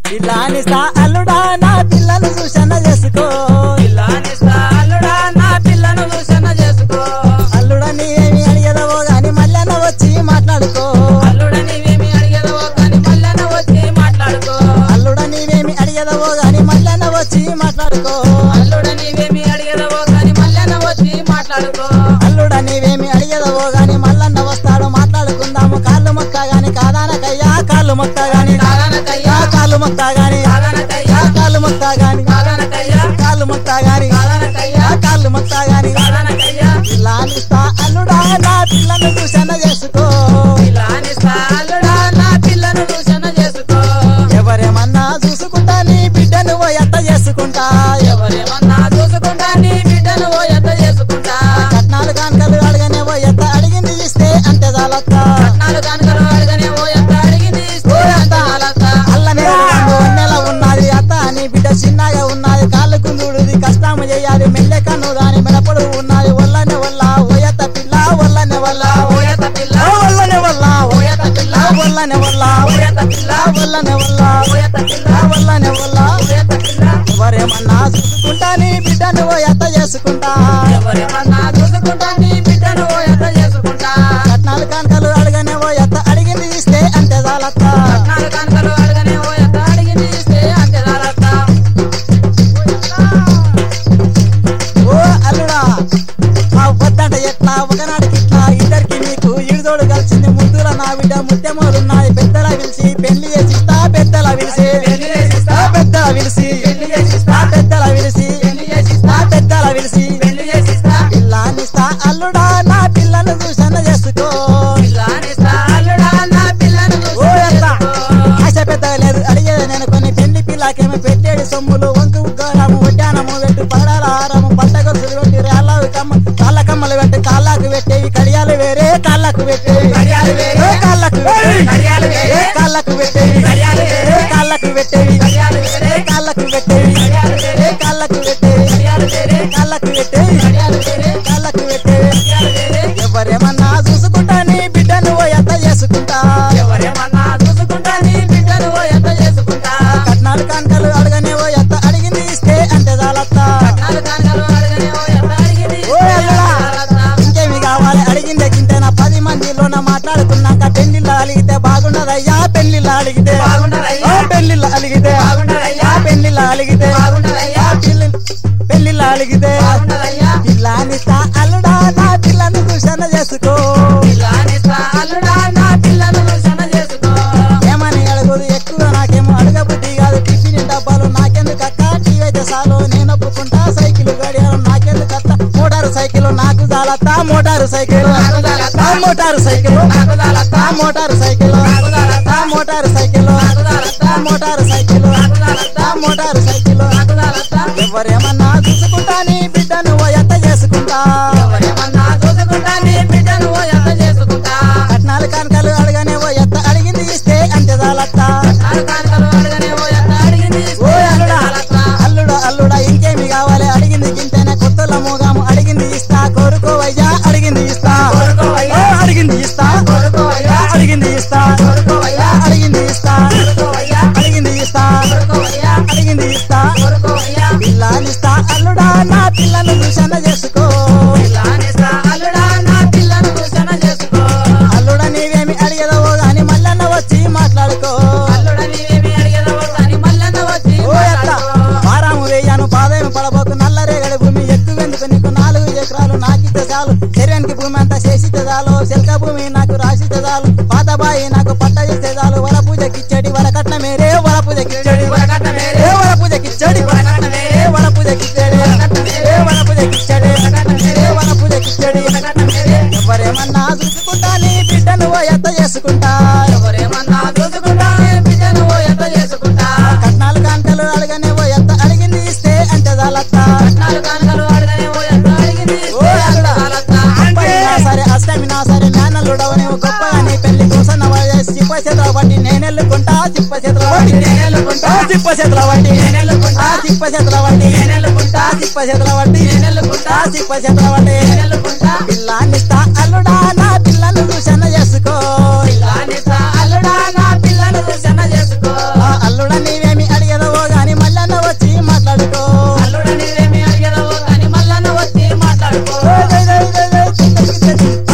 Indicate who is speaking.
Speaker 1: పిల్లానిస్తా అల్లుడా నా పిల్లను చూసన్న చేసుకో
Speaker 2: పిల్లానిస్తా అల్లుడా నా పిల్లను చూసన్న చేసుకో
Speaker 1: అల్లుడా నీవేమి అడిగేదవో గాని మళ్ళన్న వచ్చి మాట్లాడుకో
Speaker 2: అల్లుడ నీవేమి అడిగేదవో కానీ మళ్ళన వచ్చి మాట్లాడుకో
Speaker 1: అల్లుడా నీవేమి అడిగేదవో గాని మళ్ళన్న వచ్చి మాట్లాడుకో
Speaker 2: అల్లుడ నీవేమి అడిగేదవో కానీ మళ్ళన వచ్చి మాట్లాడుకో
Speaker 1: అల్లుడా నీవేమి అడిగేదవో గాని మల్లన్న వస్తాడు మాట్లాడుకుందాము కాళ్ళు మొక్క గాని కాదానకయ్యా కాళ్ళు మొక్క గాని
Speaker 2: కాదనకయ్యా
Speaker 1: కాళ్ళు మొక్క గాని
Speaker 2: కాదనకయ్యా
Speaker 1: కాళ్ళు మొక్క గాని
Speaker 2: కాదనకయ్యా
Speaker 1: కాళ్ళు మొక్క గాని
Speaker 2: కాదనకయ్యా
Speaker 1: కాళ్ళు మొక్క గాని
Speaker 2: కాదనకయ్యా
Speaker 1: పిల్లానిస్తా అల్లుడా నా పిల్లను చూసన్న చేసుకో
Speaker 2: పిల్లానిస్తా అల్లుడా నా పిల్లను చూసన్న చేసుకో
Speaker 1: ఎవరేమన్నా చూసుకుంటా నీ బిడ్డను ఓ ఎత్త చేసుకుంటా
Speaker 2: ఎవరేమన్నా చూసుకుంటా నీ బిడ్డను ఓ ఎంత చేసుకుంటా
Speaker 1: కట్నాలు కానుకలు అడగనే ఓ ఎత్త అడిగింది ఇస్తే అంతే చాలత్తా
Speaker 2: నాలుగు కనుకలు అడగనే ఓ ఎంత అడిగింది ఇస్తే అంత అలక్క
Speaker 1: అల్లనే రెండు నెల ఉన్నది అత్త నీ బిడ్డ చిన్నగా ఉన్నది కాళ్ళు కుందుడుది కష్టం చేయాలి మెల్లె కన్ను దాని మెడపడు ఉన్నది వల్లనే వల్ల ఓయత పిల్ల వల్లనే వల్ల
Speaker 2: ఓ ఎంత పిల్ల
Speaker 1: వల్లనే వల్ల
Speaker 2: ఓ ఎంత పిల్ల
Speaker 1: వల్లనే వల్ల
Speaker 2: ఓ ఎంత పిల్ల
Speaker 1: వల్లనే వల్ల
Speaker 2: ఓ ఎంత పిల్ల
Speaker 1: వల్లనే వల్ల
Speaker 2: ఓ ఎంత పిల్ల
Speaker 1: ఎవరేమన్నా చూసుకుంటా నీ బిడ్డను ఓ ఎత్త చేసుకుంటా
Speaker 2: ఎవరేమన్నా చూసుకుంటా నీ బిడ్డను ఓ ఎంత చేసుకుంటా
Speaker 1: కట్నాలు కానుకలు అడగనే ఓ ఎత్త అడిగింది ఇస్తే అంతే చాలత్త
Speaker 2: నాలుగు కనుకలు అడగనే ఓ ఎంత అడిగింది ఇస్తే అంతే అలక్క
Speaker 1: ఓ అల్లుడా మా వద్దంట ఎట్లా ఒకనాడికి ఇట్లా ఇద్దరికి నీకు ఇడిదోడు కలిసింది ముద్దుల నా బిడ్డ ముత్యమోలున్నాయి పెద్దల పిలిచి పెళ్లి చేసిస్తా పెద్దల పిలిచి
Speaker 2: పెళ్లి చేసిస్తా
Speaker 1: పెద్దల పిలిచి
Speaker 2: పెళ్లి చేసిస్తా
Speaker 1: పెద్దల పిలిచి
Speaker 2: పెళ్లి చేసిస్తా
Speaker 1: పెద్దల పిలిచి
Speaker 2: పెళ్లి చేసిస్తా
Speaker 1: పిల్లానిస్తా అల్లుడా నా పిల్లను చూసన్న చేసుకో
Speaker 2: పిల్లానిస్తా అల్లుడా నా పిల్లను
Speaker 1: ఓ ఎంత
Speaker 2: చూసుకో
Speaker 1: ఆశ పెద్దగా లేదు అడిగేది నేను కొన్ని పెళ్లి పిల్లకేమో పెట్టేడు సొమ్ములు వంకు ఉగ్గారము వడ్డానము పెట్టు పగడాల హారము పట్ట గొలుసులు పెట్టి రాళ్ళవి కమ్మ కాళ్ళ కమ్మలు పెట్టి కాళ్ళకు పెట్టేవి కడియాలు వేరే కాళ్ళకు పెట్టేవి
Speaker 2: కడియాలు వేరే,
Speaker 1: ఏ కాళ్ళకు పెట్టేవి
Speaker 2: కడియాలు వేరే,
Speaker 1: ఏ కాళ్ళకు పెట్టేవి
Speaker 2: కడియాలు వేరే,
Speaker 1: ఏ కాళ్ళకు పెట్టేవి
Speaker 2: కడియాలు వేరే,
Speaker 1: ఏ కాళ్ళకు పెట్టేవి
Speaker 2: కడియాలు వేరే,
Speaker 1: ఏ కాళ్ళకు పెట్టేవి
Speaker 2: కడియాలు వేరే,
Speaker 1: కాళ్ళకు పెట్టేవి
Speaker 2: కడియాలు వేరే,
Speaker 1: కాళ్ళకు పెట్టేవి
Speaker 2: కడియాలు వేరే.
Speaker 1: ఎవరేమన్నా చూసుకుంటా నీ బిడ్డను ఓ ఎత్త చేసుకుంటా
Speaker 2: ఎవరేమన్నా చూసుకుంటా నీ బిడ్డను ఓ ఎంత చేసుకుంటా
Speaker 1: కట్నాలు కానుకలు అడగనే ఓ ఎత్త అడిగింది ఇస్తే అంతే చాలత్తా
Speaker 2: నాలుగు కనుకలు అడగనే ఓ ఎంత అడిగింది
Speaker 1: ఓ
Speaker 2: ఇస్తే
Speaker 1: అల్లుడా
Speaker 2: అంత అలక్క.
Speaker 1: ఇంకేమి కావాలి అడిగిందే గింటేనా పది మందిలోన మాట్లాడుకున్నాక పెళ్లిళ్ళు అలిగితే బాగుండదయ్యా పెళ్లిళ్ళు అలిగితే
Speaker 2: బాగుండదయ్యా.
Speaker 1: ఓ పెళ్లిళ్ళు అలిగితే
Speaker 2: బాగుండదయ్యా.
Speaker 1: ఆ పెళ్లిళ్ళు అలిగితే
Speaker 2: బాగుండదయ్యా.
Speaker 1: ఆ పెళ్లి పెళ్లిళ్ళు అలిగితే
Speaker 2: బాగుండదయ్యా.
Speaker 1: పిల్లానిస్తా అల్లుడా నా పిల్లను చూసన చేసుకో
Speaker 2: పిల్లానిస్తా అల్లుడా నా పిల్లను చూసన చేసుకో
Speaker 1: ఏమని అడుగుదు ఎక్కువ నాకేమో అడగబుద్ధి కాదు టిఫిన్ డబ్బాలు నాకెందుకు అక్క టీవీ అయితే చాలు నేను ఒప్పుకుంటా సైకిల్ గడియారం నాకెందుకు అత్త మోటారు సైకిల్ నాకు చాలత్తా మోటారు సైకిల్
Speaker 2: నాకు చాలత్తా.
Speaker 1: ఆ మోటారు సైకిల్
Speaker 2: నాకు చాలత్తా.
Speaker 1: ఆ మోటారు సైకిల్
Speaker 2: నాకు చాలత్తా.
Speaker 1: ఆ మోటారు సైకిల్
Speaker 2: నాకు చాలత్తా.
Speaker 1: ఆ మోటారు సైకిల్
Speaker 2: నాకు చాలత్తా.
Speaker 1: ఆ మోటారు సైకిల్
Speaker 2: నాకు చాలత్తా.
Speaker 1: ఎవరేమన్నా చూసుకుంటా నీ బిడ్డను ఓ ఎత్త చేసుకుంటా
Speaker 2: ఎవరేమన్నా చూసుకుంటా నీ బిడ్డను ఓ ఎంత చేసుకుంటా
Speaker 1: కట్నాలు కానుకలు అడగనే ఓ ఎత్త అడిగింది ఇస్తే అంతే చాలత్తా
Speaker 2: నాలుగు కనుకలు అడగనే ఓ ఎంత అడిగింది
Speaker 1: ఓ
Speaker 2: ఇస్తే
Speaker 1: అల్లుడా
Speaker 2: అలక్క.
Speaker 1: అల్లుడా అల్లుడా ఇంకేమి కావాలి అడిగింది గింతేనే కొత్తల మూగాము అడిగింది ఇస్తా కోరుకోవయ్యా అడిగింది ఇస్తా
Speaker 2: కోరుకోవయ్యా.
Speaker 1: ఓ, అడిగింది ఇస్తా
Speaker 2: కోరుకోవయ్యా.
Speaker 1: అడిగింది ఇస్తా
Speaker 2: కోరుకోవయ్యా.
Speaker 1: అడిగింది ఇస్తా
Speaker 2: కోరుకోవయ్యా.
Speaker 1: అడిగింది ఇస్తా
Speaker 2: కోరుకోవయ్యా.
Speaker 1: అడిగింది ఇస్తా
Speaker 2: కోరుకోవయ్యా.
Speaker 1: పిల్లానిస్తా అల్లుడా నా పిల్లను చూసన చేసుకో
Speaker 2: పిల్లానిస్తా అల్లుడా నా పిల్లను చూసన చేసుకో
Speaker 1: అల్లుడా నీవేమి అడిగదవో గాని మల్లన్న వచ్చి మాట్లాడుకో
Speaker 2: అల్లుడ నీవేమి అడిగేదవో కానీ మల్లన్న వచ్చి
Speaker 1: ఓ ఎత్త
Speaker 2: మాట్లాడుకో.
Speaker 1: వారాము వేయాను పాదేమి పడబోకు నల్లరేగడి భూమి ఎక్కువెందుకు నీకు నాలుగు ఎకరాలు నాకితే చాలు శరీరానికి భూమి అంతా చేసితే చాలు శిల్క భూమి నాకు రాసితే చాలు పాత బాయి నాకు పట్ట చేస్తే చాలు వల పూజకిచ్చడి వల కట్న మేరే వల పూజకిచ్చడి
Speaker 2: వరకట్న మేరే,
Speaker 1: ఏ వల పూజకిచ్చడి
Speaker 2: వరకట్న మేరే,
Speaker 1: ఏ వల పూజకిచ్చడి
Speaker 2: వరకట్న మేరే,
Speaker 1: ఏ వల పూజకిచ్చడి
Speaker 2: వరకట్న మేరే,
Speaker 1: ఏ వల పూజకిచ్చడి
Speaker 2: వరకట్న మేరే.
Speaker 1: ఎవరేమన్నా చూసుకుంటా నీ బిడ్డను ఓ ఎత్త చేసుకుంటా
Speaker 2: ఎవరేమన్నా చూసుకుంటా నీ బిడ్డను ఓ ఎంత చేసుకుంటా
Speaker 1: కట్నాలు కాంటలు అడగనే ఓ ఎత్త అడిగింది ఇస్తే అంతే చాలత్తా
Speaker 2: నాలుగు కనుకలు అడగనే ఓ ఎంత అడిగింది
Speaker 1: ఓ
Speaker 2: ఇస్తే
Speaker 1: అల్లుడా.
Speaker 2: చాలత్తా.
Speaker 1: అప్పైనా సరే అష్టమినా సరే నాన్నలుడవ నీవు గొప్పగా నీ పెళ్లి కోసం చిప్ప చేతుల బట్టి నేనెళ్ళుకుంటా చిప్ప చేతుల బట్టి
Speaker 2: నేనెళ్ళుకుంటా.
Speaker 1: ఆ చిప్ప చేతుల బట్టి
Speaker 2: నేనెళ్ళుకుంటా.
Speaker 1: ఆ చిప్ప చేతుల బట్టి
Speaker 2: నేనెళ్ళుకుంటా.
Speaker 1: ఆ చిప్ప చేతుల బట్టి
Speaker 2: నేనెళ్ళుకుంటా.
Speaker 1: ఆ చిప్ప చేతుల బట్టి
Speaker 2: నేనెళ్ళుకుంటా.
Speaker 1: పిల్లాన్నిస్తా అల్లుడా నా పిల్లను చూసన్న చేసుకో
Speaker 2: పిల్లానిస్తా అల్లుడా నా పిల్లను చూసన చేసుకో
Speaker 1: ఆ అల్లుడా నీవేమి దై దై దై దై చింతకి తెచ్చి